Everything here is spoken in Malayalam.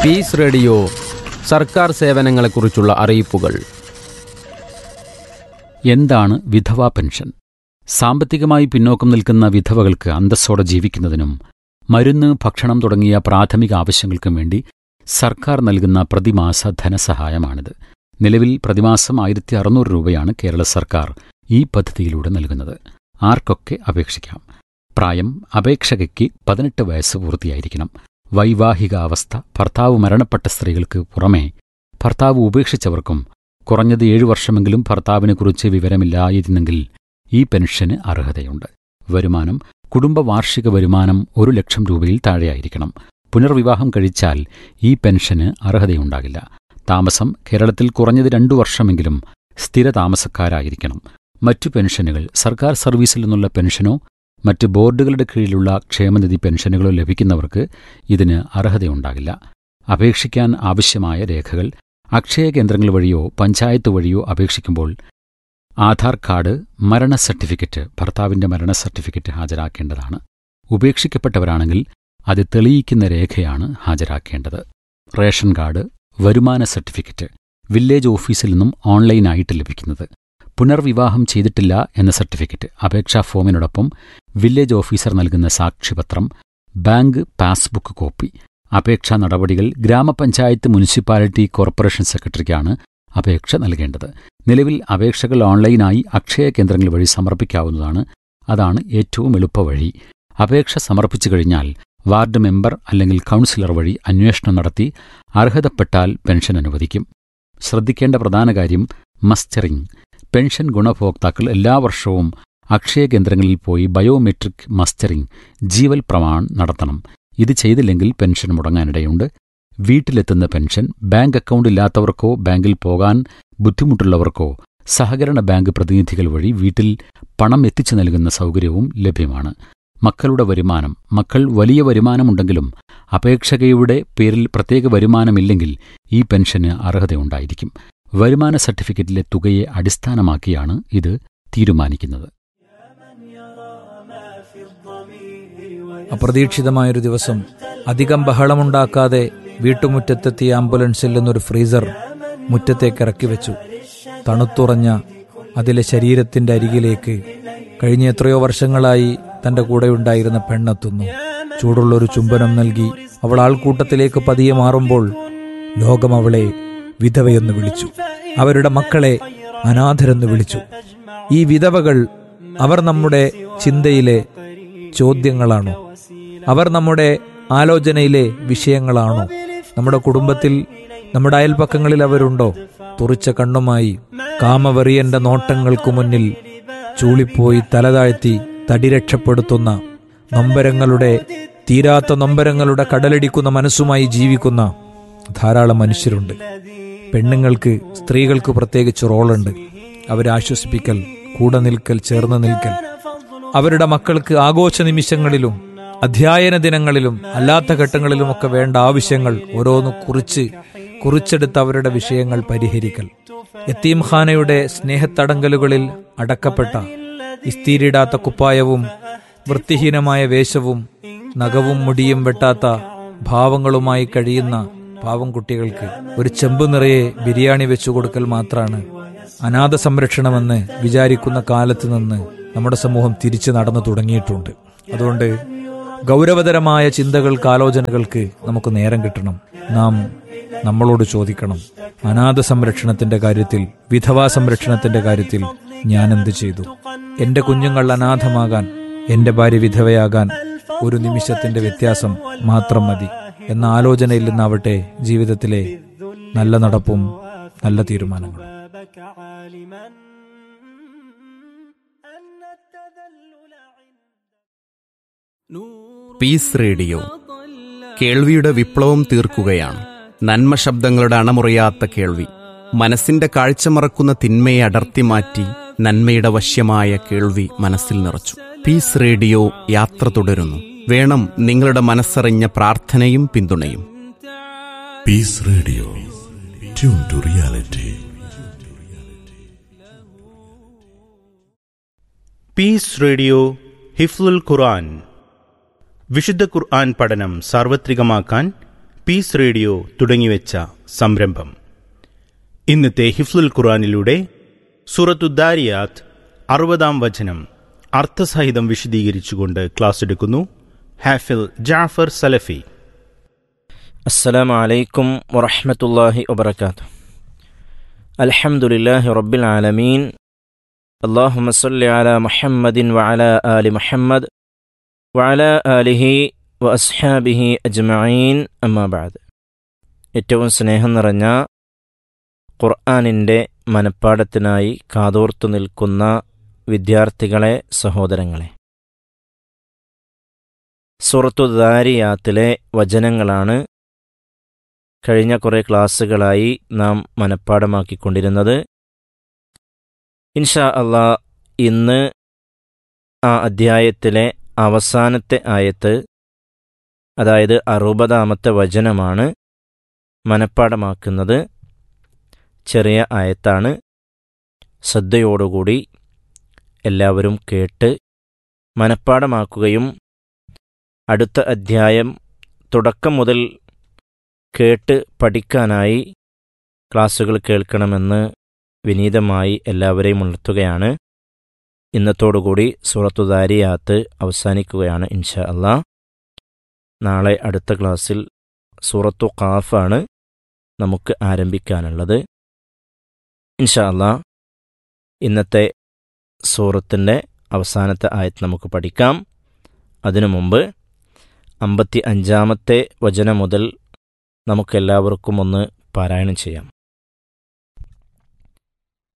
പീസ് റേഡിയോ സർക്കാർ സേവനങ്ങളെക്കുറിച്ചുള്ള അറിയിപ്പുകൾ എന്താണ് വിധവാ പെൻഷൻ സാമ്പത്തികമായി പിന്നോക്കം നിൽക്കുന്ന വിധവകൾക്ക് അന്തസ്സോടെ ജീവിക്കുന്നതിനും മരുന്ന് ഭക്ഷണം തുടങ്ങിയ പ്രാഥമിക ആവശ്യങ്ങൾക്കും വേണ്ടി സർക്കാർ നൽകുന്ന പ്രതിമാസ ധനസഹായമാണിത് നിലവിൽ പ്രതിമാസം ആയിരത്തി അറുന്നൂറ് രൂപയാണ് കേരള സർക്കാർ ഈ പദ്ധതിയിലൂടെ നൽകുന്നത് ആർക്കൊക്കെ അപേക്ഷിക്കാം പ്രായം അപേക്ഷകയ്ക്ക് പതിനെട്ട് വയസ്സ് പൂർത്തിയായിരിക്കണം വൈവാഹിക അവസ്ഥ ഭർത്താവ് മരണപ്പെട്ട സ്ത്രീകൾക്ക് പുറമേ ഭർത്താവ് ഉപേക്ഷിച്ചവർക്കും കുറഞ്ഞത് ഏഴു വർഷമെങ്കിലും ഭർത്താവിനെക്കുറിച്ച് വിവരമില്ലായിരുന്നെങ്കിൽ ഈ പെൻഷന് അർഹതയുണ്ട് വരുമാനം കുടുംബ വാർഷിക വരുമാനം ഒരു ലക്ഷം രൂപയിൽ താഴെയായിരിക്കണം പുനർവിവാഹം കഴിച്ചാൽ ഈ പെൻഷന് അർഹതയുണ്ടാകില്ല താമസം കേരളത്തിൽ കുറഞ്ഞത് രണ്ടു വർഷമെങ്കിലും സ്ഥിര താമസക്കാരായിരിക്കണം മറ്റു പെൻഷനുകൾ സർക്കാർ സർവീസിൽ നിന്നുള്ള പെൻഷനോ മറ്റ് ബോർഡുകളുടെ കീഴിലുള്ള ക്ഷേമനിധി പെൻഷനുകളോ ലഭിക്കുന്നവർക്ക് ഇതിന് അർഹതയുണ്ടാകില്ല അപേക്ഷിക്കാൻ ആവശ്യമായ രേഖകൾ അക്ഷയ കേന്ദ്രങ്ങൾ വഴിയോ പഞ്ചായത്ത് വഴിയോ അപേക്ഷിക്കുമ്പോൾ ആധാർ കാർഡ് മരണ സർട്ടിഫിക്കറ്റ് ഭർത്താവിന്റെ മരണ സർട്ടിഫിക്കറ്റ് ഹാജരാക്കേണ്ടതാണ് ഉപേക്ഷിക്കപ്പെട്ടവരാണെങ്കിൽ അത് തെളിയിക്കുന്ന രേഖയാണ് ഹാജരാക്കേണ്ടത് റേഷൻ കാർഡ് വരുമാന സർട്ടിഫിക്കറ്റ് വില്ലേജ് ഓഫീസിൽ നിന്നും ഓൺലൈനായിട്ട് ലഭിക്കുന്നത് പുനർവിവാഹം ചെയ്തിട്ടില്ല എന്ന സർട്ടിഫിക്കറ്റ് അപേക്ഷാ ഫോമിനോടൊപ്പം വില്ലേജ് ഓഫീസർ നൽകുന്ന സാക്ഷ്യപത്രം ബാങ്ക് പാസ്ബുക്ക് കോപ്പി അപേക്ഷാ നടപടികൾ ഗ്രാമപഞ്ചായത്ത് മുനിസിപ്പാലിറ്റി കോർപ്പറേഷൻ സെക്രട്ടറിക്കാണ് അപേക്ഷ നൽകേണ്ടത് നിലവിൽ അപേക്ഷകൾ ഓൺലൈനായി അക്ഷയ കേന്ദ്രങ്ങൾ വഴി സമർപ്പിക്കാവുന്നതാണ് അതാണ് ഏറ്റവും എളുപ്പവഴി അപേക്ഷ സമർപ്പിച്ചു കഴിഞ്ഞാൽ വാർഡ് മെമ്പർ അല്ലെങ്കിൽ കൗൺസിലർ വഴി അന്വേഷണം നടത്തി അർഹതപ്പെട്ടാൽ പെൻഷൻ അനുവദിക്കും ശ്രദ്ധിക്കേണ്ട പ്രധാന കാര്യം മസ്റ്ററിംഗ് പെൻഷൻ ഗുണഭോക്താക്കൾ എല്ലാ വർഷവും അക്ഷയ കേന്ദ്രങ്ങളിൽ പോയി ബയോമെട്രിക് മസ്റ്ററിംഗ് ജീവൽ പ്രമാൺ നടത്തണം ഇത് ചെയ്തില്ലെങ്കിൽ പെൻഷൻ മുടങ്ങാനിടയുണ്ട് വീട്ടിലെത്തുന്ന പെൻഷൻ ബാങ്ക് അക്കൗണ്ട് ഇല്ലാത്തവർക്കോ ബാങ്കിൽ പോകാൻ ബുദ്ധിമുട്ടുള്ളവർക്കോ സഹകരണ ബാങ്ക് പ്രതിനിധികൾ വഴി വീട്ടിൽ പണം എത്തിച്ചു നൽകുന്ന സൗകര്യവും ലഭ്യമാണ് മക്കളുടെ വരുമാനം മക്കൾ വലിയ വരുമാനമുണ്ടെങ്കിലും അപേക്ഷകയുടെ പേരിൽ പ്രത്യേക വരുമാനമില്ലെങ്കിൽ ഈ പെൻഷന് അർഹതയുണ്ടായിരിക്കും വരുമാന സർട്ടിഫിക്കറ്റിലെ തുകയെ അടിസ്ഥാനമാക്കിയാണ് ഇത് തീരുമാനിക്കുന്നത് അപ്രതീക്ഷിതമായൊരു ദിവസം അധികം ബഹളമുണ്ടാക്കാതെ വീട്ടുമുറ്റത്തെത്തിയ ആംബുലൻസിൽ നിന്നൊരു ഫ്രീസർ മുറ്റത്തേക്ക് ഇറക്കി വെച്ചു തണുത്തുറഞ്ഞ അതിലെ ശരീരത്തിന്റെ അരികിലേക്ക് കഴിഞ്ഞ എത്രയോ വർഷങ്ങളായി തന്റെ കൂടെയുണ്ടായിരുന്ന പെണ്ണെത്തുന്നു ചൂടുള്ളൊരു ചുംബനം നൽകി അവൾ ആൾക്കൂട്ടത്തിലേക്ക് പതിയെ മാറുമ്പോൾ ലോകം അവളെ വിധവയെന്ന് വിളിച്ചു അവരുടെ മക്കളെ അനാഥരെന്ന് വിളിച്ചു ഈ വിധവകൾ അവർ നമ്മുടെ ചിന്തയിലെ ചോദ്യങ്ങളാണോ അവർ നമ്മുടെ ആലോചനയിലെ വിഷയങ്ങളാണോ നമ്മുടെ കുടുംബത്തിൽ നമ്മുടെ അയൽപക്കങ്ങളിൽ അവരുണ്ടോ തുറിച്ച കണ്ണുമായി കാമവെറിയന്റെ നോട്ടങ്ങൾക്കു മുന്നിൽ ചൂളിപ്പോയി തലതാഴ്ത്തി തടി രക്ഷപ്പെടുത്തുന്ന നൊമ്പരങ്ങളുടെ തീരാത്ത നൊമ്പരങ്ങളുടെ കടലടിക്കുന്ന മനസ്സുമായി ജീവിക്കുന്ന ധാരാളം മനുഷ്യരുണ്ട് പെണ്ണുങ്ങൾക്ക് സ്ത്രീകൾക്ക് പ്രത്യേകിച്ച് റോളുണ്ട് അവരെ ആശ്വസിപ്പിക്കൽ കൂടെ നിൽക്കൽ ചേർന്ന് നിൽക്കൽ അവരുടെ മക്കൾക്ക് ആഘോഷ നിമിഷങ്ങളിലും അധ്യയന ദിനങ്ങളിലും അല്ലാത്ത ഘട്ടങ്ങളിലുമൊക്കെ വേണ്ട ആവശ്യങ്ങൾ ഓരോന്ന് കുറിച്ച് കുറിച്ചെടുത്ത് അവരുടെ വിഷയങ്ങൾ പരിഹരിക്കൽ യത്തീംഖാനയുടെ സ്നേഹത്തടങ്കലുകളിൽ അടക്കപ്പെട്ട ഇസ്തീരിടാത്ത കുപ്പായവും വൃത്തിഹീനമായ വേഷവും നഖവും മുടിയും വെട്ടാത്ത ഭാവങ്ങളുമായി കഴിയുന്ന പാവം കുട്ടികൾക്ക് ഒരു ചെമ്പ് നിറയെ ബിരിയാണി വെച്ചു കൊടുക്കൽ മാത്രമാണ് അനാഥ സംരക്ഷണമെന്ന് വിചാരിക്കുന്ന കാലത്ത് നിന്ന് നമ്മുടെ സമൂഹം തിരിച്ചു നടന്നു തുടങ്ങിയിട്ടുണ്ട് അതുകൊണ്ട് ഗൗരവതരമായ ചിന്തകൾക്ക് ആലോചനകൾക്ക് നമുക്ക് നേരം കിട്ടണം നാം നമ്മളോട് ചോദിക്കണം അനാഥ സംരക്ഷണത്തിന്റെ കാര്യത്തിൽ വിധവാ സംരക്ഷണത്തിന്റെ കാര്യത്തിൽ ഞാൻ എന്ത് ചെയ്തു എന്റെ കുഞ്ഞുങ്ങൾ അനാഥമാകാൻ എന്റെ ഭാര്യ വിധവയാകാൻ ഒരു നിമിഷത്തിന്റെ വ്യത്യാസം മാത്രം മതി എന്ന ആലോചനയിൽ നിന്നാവട്ടെ ജീവിതത്തിലെ നല്ല നടപ്പും നല്ല തീരുമാനങ്ങളും പീസ് റേഡിയോ കേൾവിയുടെ വിപ്ലവം തീർക്കുകയാണ് നന്മ ശബ്ദങ്ങളുടെ അണമുറിയാത്ത കേൾവി മനസ്സിന്റെ കാഴ്ച മറക്കുന്ന തിന്മയെ അടർത്തി മാറ്റി നന്മയുടെ വശ്യമായ കേൾവി മനസ്സിൽ നിറച്ചു പീസ് റേഡിയോ യാത്ര തുടരുന്നു വേണം നിങ്ങളുടെ മനസ്സറിഞ്ഞ പ്രാർത്ഥനയും പിന്തുണയും peace radio tune to reality peace radio ഹിഫ്ലുൽ ഖുർആൻ വിശുദ്ധ ഖുർആൻ പഠനം സാർവത്രികമാക്കാൻ പീസ് റേഡിയോ തുടങ്ങിവെച്ച സംരംഭം ഇന്നത്തെ ഹിഫ്ലുൽ ഖുറാനിലൂടെ സൂറത്തുദ്ദാരിയാത്ത് അറുപതാം വചനം അർത്ഥസഹിതം വിശദീകരിച്ചുകൊണ്ട് ക്ലാസ് എടുക്കുന്നു ഹാഫിൽ ജാഫർ സലഫി السلام عليكم ورحمة الله وبركاته الحمد لله رب العالمين اللهم صل على محمد وعلى آل محمد وعلى آله وأصحابه أجمعين أما بعد ഏറ്റവും സ്നേഹം നിറഞ്ഞ ഖുർആാനിൻ്റെ മനപ്പാടത്തിനായി കാതോർത്തു നിൽക്കുന്ന വിദ്യാർത്ഥികളെ സഹോദരങ്ങളെ സുറത്തു ദാരിയാത്തിലെ വചനങ്ങളാണ് കഴിഞ്ഞ കുറേ ക്ലാസ്സുകളായി നാം മനഃപ്പാടമാക്കിക്കൊണ്ടിരുന്നത് ഇൻഷാ അള്ളാ ഇന്ന് ആ അധ്യായത്തിലെ അവസാനത്തെ ആയത്ത് അതായത് അറുപതാമത്തെ വചനമാണ് മനഃപ്പാടമാക്കുന്നത് ചെറിയ ആയത്താണ് ശ്രദ്ധയോടുകൂടി എല്ലാവരും കേട്ട് മനഃപ്പാടമാക്കുകയും അടുത്ത അധ്യായം തുടക്കം മുതൽ കേട്ട് പഠിക്കാനായി ക്ലാസ്സുകൾ കേൾക്കണമെന്ന് വിനീതമായി എല്ലാവരെയും ഉണർത്തുകയാണ് ഇന്നത്തോടുകൂടി സൂറത്തു ദാരിയാത്ത് അവസാനിക്കുകയാണ് ഇൻഷാ അള്ളാ നാളെ അടുത്ത ക്ലാസ്സിൽ സൂറത്തു ഖാഫാണ് നമുക്ക് ആരംഭിക്കാനുള്ളത് ഇൻഷാ അള്ളാ ഇന്നത്തെ സൂറത്തിൻ്റെ അവസാനത്തെ ആയത്ത് നമുക്ക് പഠിക്കാം അതിനു മുമ്പ് അമ്പത്തി അഞ്ചാമത്തെ വചനം മുതൽ നമുക്കെല്ലാവർക്കും ഒന്ന് പാരായണം ചെയ്യാം